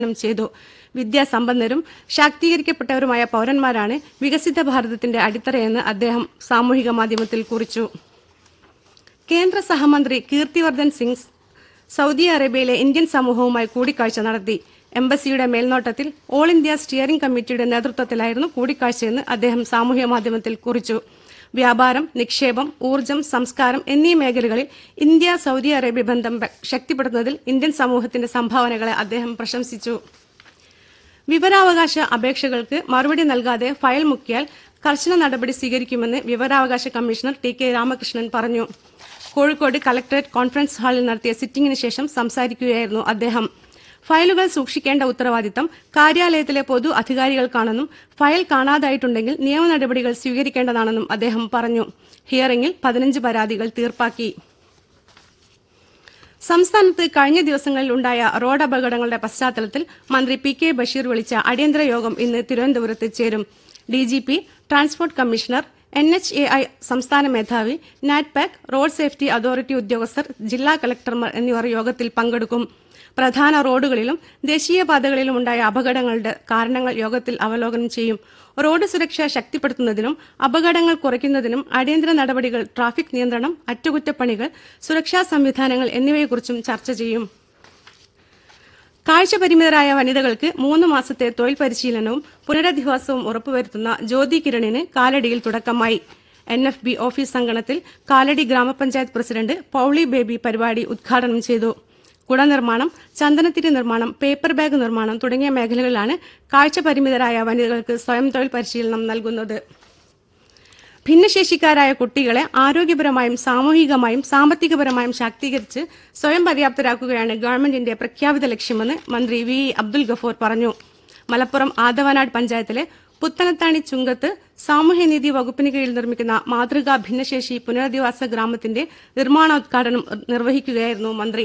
ഉദ്ഘാടനം ചെയ്തു വിദ്യാസമ്പന്നരും ശാക്തീകരിക്കപ്പെട്ടവരുമായ പൌരന്മാരാണ് വികസിത ഭാരതത്തിന്റെ അടിത്തറയെന്ന് അദ്ദേഹം സാമൂഹിക മാധ്യമത്തിൽ കുറിച്ചു കേന്ദ്ര സഹമന്ത്രി കീർത്തിവർദ്ധൻ സിംഗ് സൗദി അറേബ്യയിലെ ഇന്ത്യൻ സമൂഹവുമായി കൂടിക്കാഴ്ച നടത്തി എംബസിയുടെ മേൽനോട്ടത്തിൽ ഓൾ ഇന്ത്യ സ്റ്റിയറിംഗ് കമ്മിറ്റിയുടെ നേതൃത്വത്തിലായിരുന്നു കൂടിക്കാഴ്ചയെന്ന് അദ്ദേഹം സാമൂഹ്യ മാധ്യമത്തിൽ കുറിച്ചു വ്യാപാരം നിക്ഷേപം ഊർജ്ജം സംസ്കാരം എന്നീ മേഖലകളിൽ ഇന്ത്യ സൗദി അറേബ്യ ബന്ധം ബ- ശക്തിപ്പെടുത്തുന്നതിൽ ഇന്ത്യൻ സമൂഹത്തിന്റെ സംഭാവനകളെ അദ്ദേഹം പ്രശംസിച്ചു വിവരാവകാശ അപേക്ഷകൾക്ക് മറുപടി നൽകാതെ ഫയൽ മുക്കിയാൽ കർശന നടപടി സ്വീകരിക്കുമെന്ന് വിവരാവകാശ കമ്മീഷണർ ടി കെ രാമകൃഷ്ണൻ പറഞ്ഞു കോഴിക്കോട് കലക്ടറേറ്റ് കോൺഫറൻസ് ഹാളിൽ നടത്തിയ സിറ്റിംഗിന് ശേഷം സംസാരിക്കുകയായിരുന്നു അദ്ദേഹം ഫയലുകൾ സൂക്ഷിക്കേണ്ട ഉത്തരവാദിത്തം കാര്യാലയത്തിലെ പൊതു അധികാരികൾക്കാണെന്നും ഫയൽ കാണാതായിട്ടുണ്ടെങ്കിൽ നിയമ നടപടികൾ സ്വീകരിക്കേണ്ടതാണെന്നും അദ്ദേഹം പറഞ്ഞു ഹിയറിംഗിൽ പതിനഞ്ച് പരാതികൾ തീർപ്പാക്കി സംസ്ഥാനത്ത് കഴിഞ്ഞ ദിവസങ്ങളിൽ ഉണ്ടായ റോഡ് അപകടങ്ങളുടെ പശ്ചാത്തലത്തിൽ മന്ത്രി പി കെ ബഷീർ വിളിച്ച അടിയന്തര യോഗം ഇന്ന് തിരുവനന്തപുരത്ത് ചേരും DGP transport commissioner N H A I സംസ്ഥാന മേധാവി നാറ്റ്പാക് റോഡ് സേഫ്റ്റി അതോറിറ്റി ഉദ്യോഗസ്ഥർ ജില്ലാ കളക്ടർമാർ എന്നിവർ യോഗത്തിൽ പങ്കെടുക്കും പ്രധാന റോഡുകളിലും ദേശീയപാതകളിലും ഉണ്ടായ അപകടങ്ങളുടെ കാരണങ്ങൾ യോഗത്തിൽ അവലോകനം ചെയ്യും റോഡ് സുരക്ഷ ശക്തിപ്പെടുത്തുന്നതിനും അപകടങ്ങൾ കുറയ്ക്കുന്നതിനും അടിയന്തര നടപടികൾ ട്രാഫിക് നിയന്ത്രണം അറ്റകുറ്റപ്പണികൾ സുരക്ഷാ സംവിധാനങ്ങൾ എന്നിവയെക്കുറിച്ചും ചർച്ച ചെയ്യും കാഴ്ചപരിമിതരായ വനിതകൾക്ക് മൂന്ന് മാസത്തെ തൊഴിൽ പരിശീലനവും പുനരധിവാസവും ഉറപ്പുവരുത്തുന്ന ജ്യോതി കിരണിന് കാലടിയിൽ തുടക്കമായി എൻ എഫ് ബി ഓഫീസ് അങ്കണത്തിൽ കാലടി ഗ്രാമപഞ്ചായത്ത് പ്രസിഡന്റ് പൌളി ബേബി പരിപാടി ഉദ്ഘാടനം ചെയ്തു കുടനിർമ്മാണം ചന്ദനത്തിരി നിർമ്മാണം പേപ്പർ ബാഗ് നിർമ്മാണം തുടങ്ങിയ മേഖലകളിലാണ് കാഴ്ചപരിമിതരായ വനിതകൾക്ക് സ്വയം തൊഴിൽ പരിശീലനം നൽകുന്നത് ഭിന്നശേഷിക്കാരായ കുട്ടികളെ ആരോഗ്യപരമായും സാമൂഹികമായും സാമ്പത്തികപരമായും ശാക്തീകരിച്ച് സ്വയം പര്യാപ്തരാക്കുകയാണ് ഗവൺമെന്റിന്റെ പ്രഖ്യാപിത ലക്ഷ്യമെന്ന് മന്ത്രി വി ഇ അബ്ദുൽ ഗഫൂർ പറഞ്ഞു മലപ്പുറം ആദവനാട് പഞ്ചായത്തിലെ പുത്തനത്താണി ചുങ്കത്ത് സാമൂഹ്യനീതി വകുപ്പിന് കീഴിൽ നിർമ്മിക്കുന്ന മാതൃകാ ഭിന്നശേഷി പുനരധിവാസ ഗ്രാമത്തിന്റെ നിർമ്മാണോദ്ഘാടനം നിർവഹിക്കുകയായിരുന്നു മന്ത്രി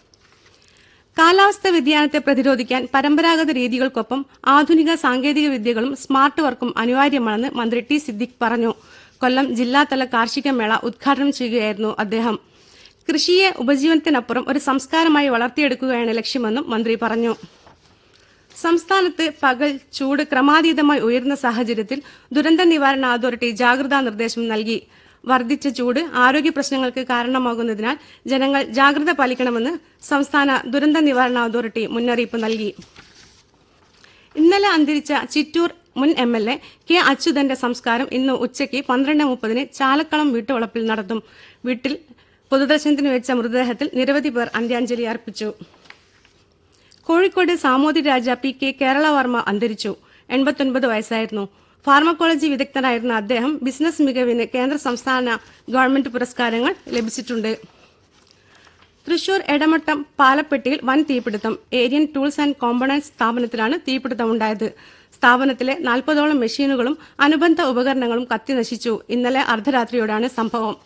കാലാവസ്ഥാ വ്യതിയാനത്തെ പ്രതിരോധിക്കാൻ പരമ്പരാഗത രീതികൾക്കൊപ്പം ആധുനിക സാങ്കേതിക വിദ്യകളും സ്മാർട്ട് വർക്കും അനിവാര്യമാണെന്ന് മന്ത്രി ടി സിദ്ദിഖ് പറഞ്ഞു കൊല്ലം ജില്ലാതല കാർഷിക മേള ഉദ്ഘാടനം ചെയ്യുകയായിരുന്നു അദ്ദേഹം കൃഷിയെ ഉപജീവനത്തിനപ്പുറം ഒരു സംസ്കാരമായി വളർത്തിയെടുക്കുകയാണ് ലക്ഷ്യമെന്നും മന്ത്രി പറഞ്ഞു സംസ്ഥാനത്ത് പകൽ ചൂട് ക്രമാതീതമായി ഉയരുന്ന സാഹചര്യത്തിൽ ദുരന്ത നിവാരണ അതോറിറ്റി ജാഗ്രതാ നിർദ്ദേശം നൽകി വർദ്ധിച്ച ചൂട് ആരോഗ്യ പ്രശ്നങ്ങൾക്ക് കാരണമാകുന്നതിനാൽ ജനങ്ങൾ ജാഗ്രത പാലിക്കണമെന്ന് സംസ്ഥാന ദുരന്ത നിവാരണ അതോറിറ്റി മുന്നറിയിപ്പ് നൽകി ഇന്നലെ അന്തരിച്ച ചിറ്റൂർ മുൻ എം എൽ എ കെ അച്യുതന്റെ സംസ്കാരം ഇന്ന് ഉച്ചയ്ക്ക് പന്ത്രണ്ട് മുപ്പതിന് ചാലക്കളം വീട്ടുവളപ്പിൽ നടത്തും വീട്ടിൽ പൊതുദർശനത്തിന് വെച്ച മൃതദേഹത്തിൽ നിരവധി പേർ അന്ത്യാഞ്ജലി അർപ്പിച്ചു കോഴിക്കോട് സാമൂതി രാജ പി കെ കേരളവർമ്മ അന്തരിച്ചു എൺപത്തൊൻപത് വയസ്സായിരുന്നു ഫാർമക്കോളജി വിദഗ്ധനായിരുന്ന അദ്ദേഹം ബിസിനസ് മികവിന് കേന്ദ്ര സംസ്ഥാന ഗവൺമെന്റ് പുരസ്കാരങ്ങൾ ലഭിച്ചിട്ടുണ്ട് തൃശൂർ എടമട്ടം പാലപ്പെട്ടിയിൽ വൻ തീപിടുത്തം ഏരിയൻ ടൂൾസ് ആൻഡ് കോമ്പണന്റ്സ് സ്ഥാപനത്തിലാണ് തീപിടുത്തമുണ്ടായത് സ്ഥാപനത്തിലെ നാൽപ്പതോളം മെഷീനുകളും അനുബന്ധ ഉപകരണങ്ങളും കത്തിനശിച്ചു ഇന്നലെ അർദ്ധരാത്രിയോടാണ് സംഭവം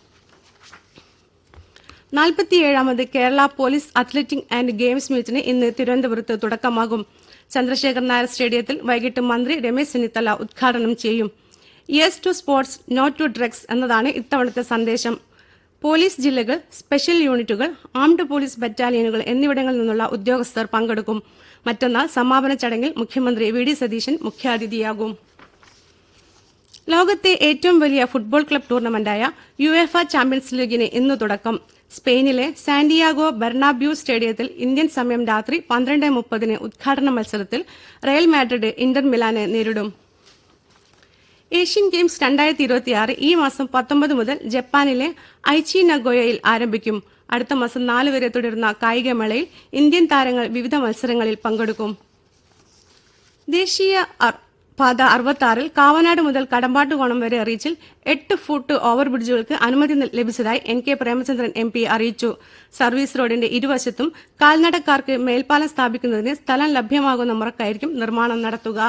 നാൽപ്പത്തിയേഴാമത് Kerala police athletic and games മീറ്റിന് ഇന്ന് തിരുവനന്തപുരത്ത് തുടക്കമാകും ചന്ദ്രശേഖർ നായർ സ്റ്റേഡിയത്തിൽ വൈകിട്ട് മന്ത്രി രമേശ് ചെന്നിത്തല ഉദ്ഘാടനം ചെയ്യും yes to sports no to drugs എന്നതാണ് ഇത്തവണത്തെ സന്ദേശം പോലീസ് ജില്ലകൾ സ്പെഷ്യൽ യൂണിറ്റുകൾ ആംഡ് പോലീസ് ബറ്റാലിയനുകൾ എന്നിവിടങ്ങളിൽ നിന്നുള്ള ഉദ്യോഗസ്ഥർ പങ്കെടുക്കും മറ്റന്നാൾ സമാപന ചടങ്ങിൽ മുഖ്യമന്ത്രി വി ഡി സതീശൻ മുഖ്യാതിഥിയാകും ലോകത്തെ ഏറ്റവും വലിയ ഫുട്ബോൾ ക്ലബ് ടൂർണമെന്റായ യുഎഫ ചാമ്പ്യൻസ് ലീഗിന് ഇന്ന് തുടക്കം സ്പെയിനിലെ സാന്റിയാഗോ ബെർണാബ്യൂ സ്റ്റേഡിയത്തിൽ ഇന്ത്യൻ സമയം രാത്രി പന്ത്രണ്ട് മുപ്പതിന് ഉദ്ഘാടന മത്സരത്തിൽ റയൽ മാഡ്രിഡ് ഇന്റർ മിലാനെ നേരിടും ഏഷ്യൻ ഗെയിംസ് രണ്ടായിരത്തി ഇരുപത്തിയാറ് ഈ മാസം പത്തൊമ്പത് മുതൽ ജപ്പാനിലെ ഐച്ചി നഗോയയിൽ ആരംഭിക്കും അടുത്ത മാസം നാല് വരെ തുടരുന്ന കായികമേളയിൽ ഇന്ത്യൻ താരങ്ങൾ വിവിധ മത്സരങ്ങളിൽ പങ്കെടുക്കും ദേശീയ അർ- പാത അറുപത്തി കാവനാട് മുതൽ കടമ്പാട്ടുകോണം വരെ റീച്ചിൽ എട്ട് ഫുട്ട് ഓവർബ്രിഡ്ജുകൾക്ക് അനുമതി ന- ലഭിച്ചതായി N K Premachandran M P അറിയിച്ചു സർവീസ് റോഡിന്റെ ഇരുവശത്തും കാൽനടക്കാർക്ക് മേൽപ്പാലം സ്ഥാപിക്കുന്നതിന് സ്ഥലം ലഭ്യമാകുന്ന മുറക്കായിരിക്കും നിർമ്മാണം നടത്തുക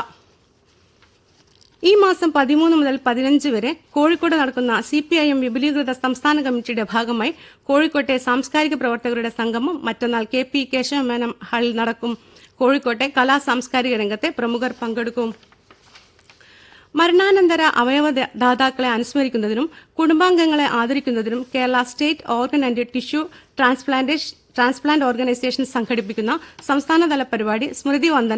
ഈ മാസം പതിമൂന്ന് മുതൽ പതിനഞ്ച് വരെ കോഴിക്കോട് നടക്കുന്ന സി പി ഐ എം വിപുലീകൃത സംസ്ഥാന കമ്മിറ്റിയുടെ ഭാഗമായി കോഴിക്കോട്ടെ സാംസ്കാരിക പ്രവർത്തകരുടെ സംഗമം മറ്റന്നാൾ കെ പി കേശവമേനം ഹാളിൽ നടക്കും കോഴിക്കോട്ടെ കലാ സാംസ്കാരിക രംഗത്തെ പ്രമുഖർ പങ്കെടുക്കും മരണാനന്തര അവയവ ദ- ദാതാക്കളെ അനുസ്മരിക്കുന്നതിനും കുടുംബാംഗങ്ങളെ ആദരിക്കുന്നതിനും Kerala state organ and tissue transplantation transplant organisation സംഘടിപ്പിക്കുന്ന സംസ്ഥാനതല പരിപാടി സ്മൃതി വന്ദനം